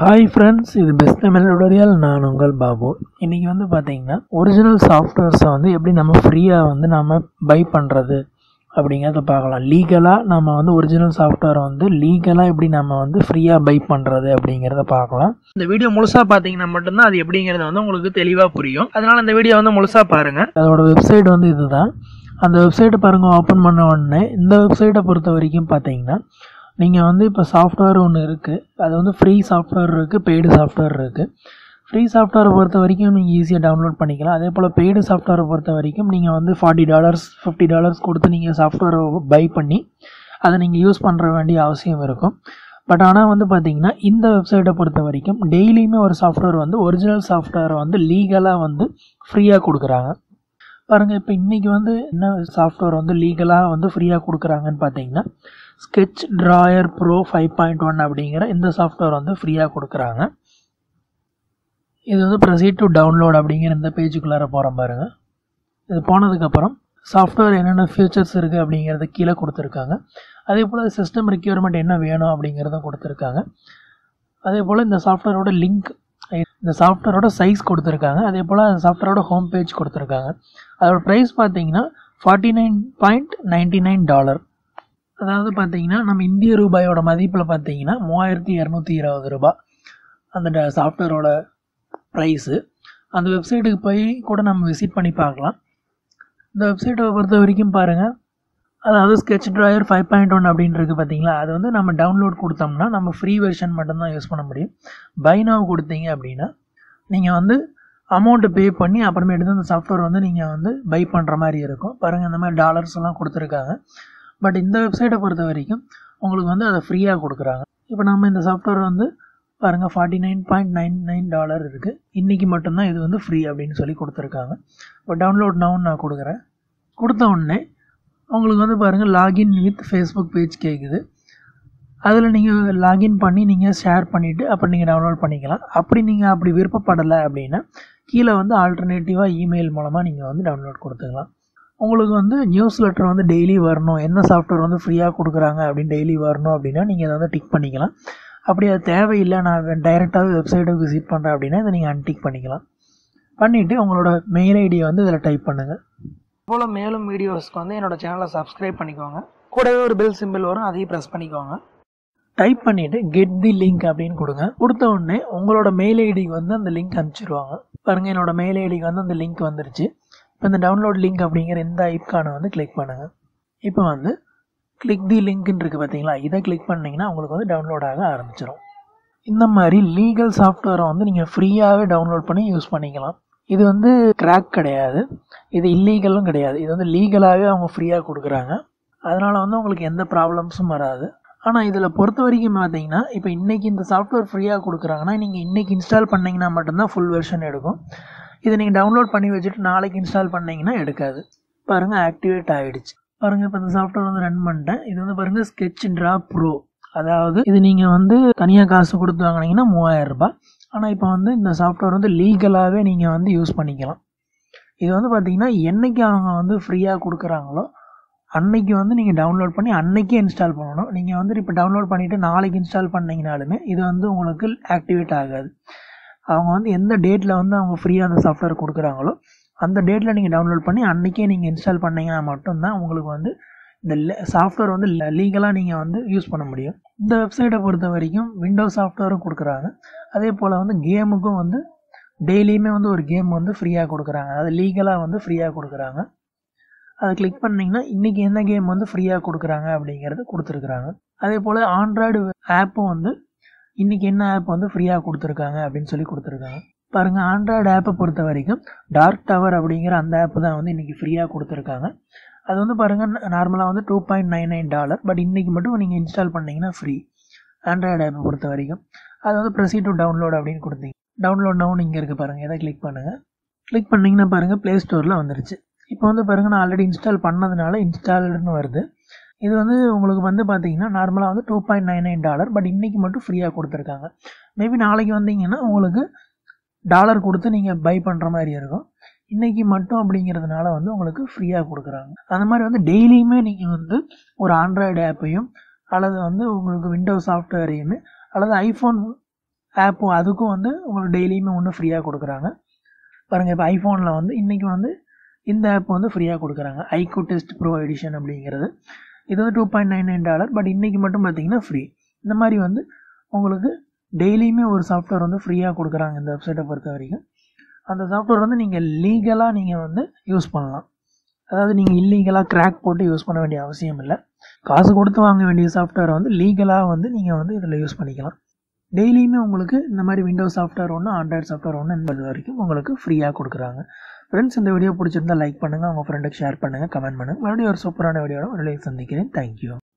hi friends இது best Tamil tutorial நான் உங்கள் பாபு இன்றைக்கி வந்து பார்த்தீங்கன்னா ஒரிஜினல் சாஃப்ட்வேர்ஸை வந்து எப்படி நம்ம ஃப்ரீயாக வந்து நம்ம பை பண்ணுறது அப்படிங்கிறத பார்க்கலாம் லீகலாக நம்ம வந்து ஒரிஜினல் சாஃப்ட்வேரை வந்து லீகலாக எப்படி நம்ம வந்து ஃப்ரீயாக பை பண்ணுறது அப்படிங்கிறத பார்க்கலாம் இந்த வீடியோ முழுசாக பார்த்தீங்கன்னா மட்டும்தான் அது எப்படிங்கிறது வந்து உங்களுக்கு தெளிவாக புரியும் அதனால் இந்த வீடியோ வந்து முழுசாக பாருங்கள் அதோட வெப்சைட் வந்து இதுதான் அந்த வெப்சைட்டை பாருங்கள் ஓப்பன் பண்ண உடனே இந்த வெப்சைட்டை பொறுத்த வரைக்கும் பார்த்தீங்கன்னா நீங்கள் வந்து இப்போ சாஃப்ட்வேர் ஒன்று இருக்குது அது வந்து ஃப்ரீ சாஃப்ட்வேர் இருக்குது பெய்டு சாஃப்ட்வேர் இருக்குது ஃப்ரீ சாஃப்ட்வேரை பொறுத்த வரைக்கும் நீங்கள் ஈஸியாக டவுன்லோட் பண்ணிக்கலாம் அதே போல் பெய்டு சாஃப்ட்வேரை பொறுத்த வரைக்கும் நீங்கள் வந்து ஃபார்ட்டி டாலர்ஸ் ஃபிஃப்டி டாலர்ஸ் கொடுத்து நீங்கள் சாஃப்ட்வேரை பை பண்ணி அதை நீங்கள் யூஸ் பண்ணுற வேண்டிய அவசியம் இருக்கும் பட் ஆனால் வந்து பார்த்தீங்கன்னா இந்த வெப்சைட்டை பொறுத்த வரைக்கும் டெய்லியுமே ஒரு சாஃப்ட்வேர் வந்து ஒரிஜினல் சாஃப்ட்வேரை வந்து லீகலாக வந்து ஃப்ரீயாக கொடுக்குறாங்க பாருங்கள் இப்போ இன்றைக்கி வந்து என்ன சாஃப்ட்வேர் வந்து லீகலாக வந்து ஃப்ரீயாக கொடுக்குறாங்கன்னு பார்த்தீங்கன்னா sketch drawer pro five point one அப்படிங்கிற இந்த சாஃப்ட்வேர் வந்து ஃப்ரீயாக கொடுக்குறாங்க இது வந்து ப்ரொசீட் டு டவுன்லோட் அப்படிங்கிற இந்த பேஜுக்குள்ளார போகிறோம் பாருங்கள் இது போனதுக்கப்புறம் சாஃப்ட்வேர் என்னென்ன ஃபீச்சர்ஸ் இருக்குது அப்படிங்கிறத கீழே கொடுத்துருக்காங்க அதே போல் சிஸ்டம் ரெக்யூர்மெண்ட் என்ன வேணும் அப்படிங்கிறதும் கொடுத்துருக்காங்க அதே போல் இந்த சாஃப்ட்வேரோட லிங்க் இந்த சாஃப்ட்வேரோட சைஸ் கொடுத்துருக்காங்க அதே போல் அந்த சாஃப்ட்வேரோட ஹோம் பேஜ் கொடுத்துருக்காங்க அதோட ப்ரைஸ் பார்த்தீங்கன்னா forty nine point ninety nine dollar அதாவது பார்த்தீங்கன்னா நம்ம இந்திய ரூபாயோட மதிப்பில் பார்த்தீங்கன்னா மூவாயிரத்தி இரநூத்தி இருபது ரூபாய் அந்த சாஃப்ட்வேரோட ப்ரைஸு அந்த வெப்சைட்டுக்கு போய் கூட நம்ம விசிட் பண்ணி பார்க்கலாம் இந்த வெப்சைட்டை பொறுத்த வரைக்கும் பாருங்கள் அதாவது sketch drawer five point one அப்படின்றது பார்த்தீங்களா அது வந்து நம்ம டவுன்லோட் கொடுத்தோம்னா நம்ம ஃப்ரீ வெர்ஷன் மட்டும்தான் யூஸ் பண்ண முடியும் பை நாவ் கொடுத்தீங்க அப்படின்னா நீங்கள் வந்து அமௌண்ட்டு பே பண்ணி அப்புறமேட்டு அந்த சாஃப்ட்வேர் வந்து நீங்கள் வந்து பை பண்ணுற மாதிரி இருக்கும் பாருங்கள் இந்த மாதிரி டாலர்ஸ் எல்லாம் கொடுத்துருக்காங்க பட் இந்த வெப்சைட்டை பொறுத்த வரைக்கும் உங்களுக்கு வந்து அதை ஃப்ரீயாக கொடுக்குறாங்க இப்போ நம்ம இந்த சாஃப்ட்வேர் வந்து பாருங்கள் forty nine point nine nine dollar இருக்குது இன்றைக்கி மட்டும்தான் இது வந்து ஃப்ரீ அப்படின்னு சொல்லி கொடுத்துருக்காங்க இப்போ டவுன்லோட் நவுன்னு நான் கொடுக்குறேன் கொடுத்த உடனே உங்களுக்கு வந்து பாருங்கள் லாகின் வித் ஃபேஸ்புக் பேஜ் கேட்குது அதில் நீங்கள் லாகின் பண்ணி நீங்கள் ஷேர் பண்ணிவிட்டு அப்புறம் நீங்கள் டவுன்லோட் பண்ணிக்கலாம் அப்படி நீங்கள் அப்படி விருப்பப்படலை அப்படின்னா கீழே வந்து ஆல்டர்னேட்டிவாக இமெயில் மூலமாக நீங்கள் வந்து டவுன்லோட் கொடுத்துக்கலாம் உங்களுக்கு வந்து நியூஸ் லெட்டர் வந்து டெய்லி வரணும் என்ன சாஃப்ட்வேர் வந்து ஃப்ரீயாக கொடுக்குறாங்க அப்படின்னு டெய்லி வரணும் அப்படின்னா நீங்கள் அதை வந்து டிக் பண்ணிக்கலாம் அப்படி அது தேவையில்லை நான் டைரெக்டாகவே வெப்சைட்டை விசிட் பண்ணுறேன் அப்படின்னா இதை நீங்கள் அன்டிக் பண்ணிக்கலாம் பண்ணிவிட்டு உங்களோட மெயில் ஐடியை வந்து இதில் டைப் பண்ணுங்கள் போல் மேலும் வீடியோஸ்க்கு வந்து என்னோடய சேனலை சப்ஸ்கிரைப் பண்ணிக்கோங்க கூடவே ஒரு பெல் சிம்பிள் வரும் அதையும் ப்ரெஸ் பண்ணிக்கோங்க டைப் பண்ணிவிட்டு கெட் தி லிங்க் அப்படின்னு கொடுங்க கொடுத்த உடனே உங்களோட மெயில் ஐடிக்கு வந்து அந்த லிங்க் அனுப்பிச்சிருவாங்க பாருங்கள் என்னோடய மெயில் ஐடிக்கு வந்து அந்த லிங்க் வந்துருச்சு இப்போ இந்த டவுன்லோட் லிங்க் அப்படிங்கிற இந்த ஐப்கானை வந்து கிளிக் பண்ணுங்கள் இப்போ வந்து கிளிக் தி லிங்க்னு இருக்குது பார்த்தீங்களா இதை கிளிக் பண்ணிங்கன்னா உங்களுக்கு வந்து டவுன்லோட் ஆக ஆரம்பிச்சிடும் இந்த மாதிரி லீகல் சாஃப்ட்வேரை வந்து நீங்கள் ஃப்ரீயாகவே டவுன்லோட் பண்ணி யூஸ் பண்ணிக்கலாம் இது வந்து கிராக் கிடையாது இது இல்லீகலும் கிடையாது இது வந்து லீகலாகவே அவங்க ஃப்ரீயாக கொடுக்குறாங்க அதனால் வந்து உங்களுக்கு எந்த ப்ராப்ளம்ஸும் வராது ஆனால் இதில் பொறுத்த வரைக்கும் பார்த்தீங்கன்னா இப்போ இன்றைக்கி இந்த சாஃப்ட்வேர் ஃப்ரீயாக கொடுக்குறாங்கன்னா நீங்கள் இன்றைக்கி இன்ஸ்டால் பண்ணிங்கன்னா மட்டும்தான் ஃபுல் வெர்ஷன் எடுக்கும் இதை நீங்கள் டவுன்லோட் பண்ணி வச்சுட்டு நாளைக்கு இன்ஸ்டால் பண்ணிங்கன்னா எடுக்காது பாருங்கள் ஆக்டிவேட் ஆகிடுச்சு பாருங்கள் இப்போ இந்த சாஃப்ட்வேர் வந்து ரன் பண்ணிட்டேன் இது வந்து பாருங்கள் ஸ்கெட்ச் ட்ரா ப்ரோ அதாவது இது நீங்கள் வந்து தனியாக காசு கொடுத்து வாங்கினீங்கன்னா மூவாயிரம் ரூபாய் ஆனால் இப்போ வந்து இந்த சாஃப்ட்வேர் வந்து லீகலாகவே நீங்கள் வந்து யூஸ் பண்ணிக்கலாம் இது வந்து பார்த்தீங்கன்னா என்றைக்கு அவங்க வந்து ஃப்ரீயாக கொடுக்குறாங்களோ அன்னைக்கு வந்து நீங்கள் டவுன்லோட் பண்ணி அன்னைக்கே இன்ஸ்டால் பண்ணணும் நீங்கள் வந்து இப்போ டவுன்லோட் பண்ணிவிட்டு நாளைக்கு இன்ஸ்டால் பண்ணிங்கனாலுமே இது வந்து உங்களுக்கு ஆக்டிவேட் ஆகாது அவங்க வந்து எந்த டேட்டில் வந்து அவங்க ஃப்ரீயாக அந்த சாஃப்ட்வேர் கொடுக்குறாங்களோ அந்த டேட்டில் நீங்கள் டவுன்லோட் பண்ணி அன்றைக்கே நீங்கள் இன்ஸ்டால் பண்ணிங்கன்னா மட்டும்தான் உங்களுக்கு வந்து இந்த சாஃப்ட்வேர் வந்து லீகலாக நீங்கள் வந்து யூஸ் பண்ண முடியும் இந்த வெப்சைட்டை பொறுத்த வரைக்கும் விண்டோஸ் சாஃப்ட்வேரும் கொடுக்குறாங்க அதே போல் வந்து கேமுக்கும் வந்து டெய்லியுமே வந்து ஒரு கேம் வந்து ஃப்ரீயாக கொடுக்குறாங்க அது லீகலாக வந்து ஃப்ரீயாக கொடுக்குறாங்க அதை கிளிக் பண்ணிங்கன்னா இன்றைக்கி எந்த கேம் வந்து ஃப்ரீயாக கொடுக்குறாங்க அப்படிங்கிறது கொடுத்துருக்குறாங்க அதே போல் ஆண்ட்ராய்டு ஆப்பும் வந்து இன்றைக்கி என்ன ஆப் வந்து ஃப்ரீயாக கொடுத்துருக்காங்க அப்படின்னு சொல்லி கொடுத்துருக்காங்க பாருங்கள் ஆண்ட்ராய்டு ஆப்பை பொறுத்த வரைக்கும் டார்க் டவர் அப்படிங்கிற அந்த ஆப் தான் வந்து இன்றைக்கி ஃப்ரீயாக கொடுத்துருக்காங்க அது வந்து பாருங்கள் நார்மலாக வந்து two point nine nine dollar but இன்றைக்கி மட்டும் நீங்கள் இன்ஸ்டால் பண்ணிங்கன்னா ஃப்ரீ ஆண்ட்ராய்டு ஆப்பை பொறுத்த வரைக்கும் அது வந்து ப்ரெசி டு டவுன்லோட் அப்படின்னு கொடுத்தீங்க டவுன்லோட் நவுன் இங்கே இருக்குது பாருங்கள் எதை கிளிக் பண்ணுங்கள் கிளிக் பண்ணிங்கன்னா பாருங்கள் ப்ளே ஸ்டோரில் வந்துருச்சு இப்போ வந்து பாருங்கள் நான் ஆல்ரெடி இன்ஸ்டால் பண்ணதுனால இன்ஸ்டால்டுன்னு வருது இது வந்து உங்களுக்கு வந்து பார்த்தீங்கன்னா நார்மலாக வந்து two point nine nine dollar but இன்றைக்கி மட்டும் ஃப்ரீயாக கொடுத்துருக்காங்க மேபி நாளைக்கு வந்தீங்கன்னா உங்களுக்கு டாலர் கொடுத்து நீங்கள் பை பண்ணுற மாதிரி இருக்கும் இன்றைக்கி மட்டும் அப்படிங்கிறதுனால வந்து உங்களுக்கு ஃப்ரீயாக கொடுக்குறாங்க அந்த மாதிரி வந்து டெய்லியுமே நீங்கள் வந்து ஒரு ஆண்ட்ராய்டு ஆப்பையும் அல்லது வந்து உங்களுக்கு விண்டோஸ் சாஃப்ட்வேரையுமே அல்லது ஐஃபோன் ஆப்பும் அதுக்கும் வந்து உங்களுக்கு டெய்லியுமே ஒன்று ஃப்ரீயாக கொடுக்குறாங்க பாருங்கள் இப்போ ஐஃபோனில் வந்து இன்றைக்கி வந்து இந்த ஆப் வந்து ஃப்ரீயாக கொடுக்குறாங்க ஐகோ டெஸ்ட் ப்ரோ எடிஷன் அப்படிங்கிறது இது வந்து two point nine nine dollar but இன்றைக்கி மட்டும் பார்த்தீங்கன்னா ஃப்ரீ இந்த மாதிரி வந்து உங்களுக்கு டெய்லியுமே ஒரு சாஃப்ட்வேர் வந்து ஃப்ரீயாக கொடுக்குறாங்க இந்த வெப்சைட்டை பொறுத்த வரைக்கும் அந்த சாஃப்ட்வேர் வந்து நீங்கள் லீகலாக நீங்கள் வந்து யூஸ் பண்ணலாம் அதாவது நீங்கள் இல்லீகலாக கிராக் போட்டு யூஸ் பண்ண வேண்டிய அவசியம் இல்லை காசு கொடுத்து வாங்க வேண்டிய சாஃப்ட்வேரை வந்து லீகலாக வந்து நீங்கள் வந்து இதில் யூஸ் பண்ணிக்கலாம் டெய்லியுமே உங்களுக்கு இந்த மாதிரி விண்டோஸ் சாஃப்ட்வேர் ஒன்று ஆண்ட்ராய்டு சாஃப்ட்வேர் ஒன்று என்பது வரைக்கும் உங்களுக்கு ஃப்ரீயாக கொடுக்குறாங்க ஃப்ரெண்ட்ஸ் இந்த வீடியோ பிடிச்சிருந்தா லைக் பண்ணுங்கள் உங்கள் ஃப்ரெண்டுக்கு ஷேர் பண்ணுங்கள் கமெண்ட் பண்ணுங்கள் மறுபடியும் ஒரு சூப்பரான வீடியோட உங்களை சந்திக்கிறேன் தேங்க்யூ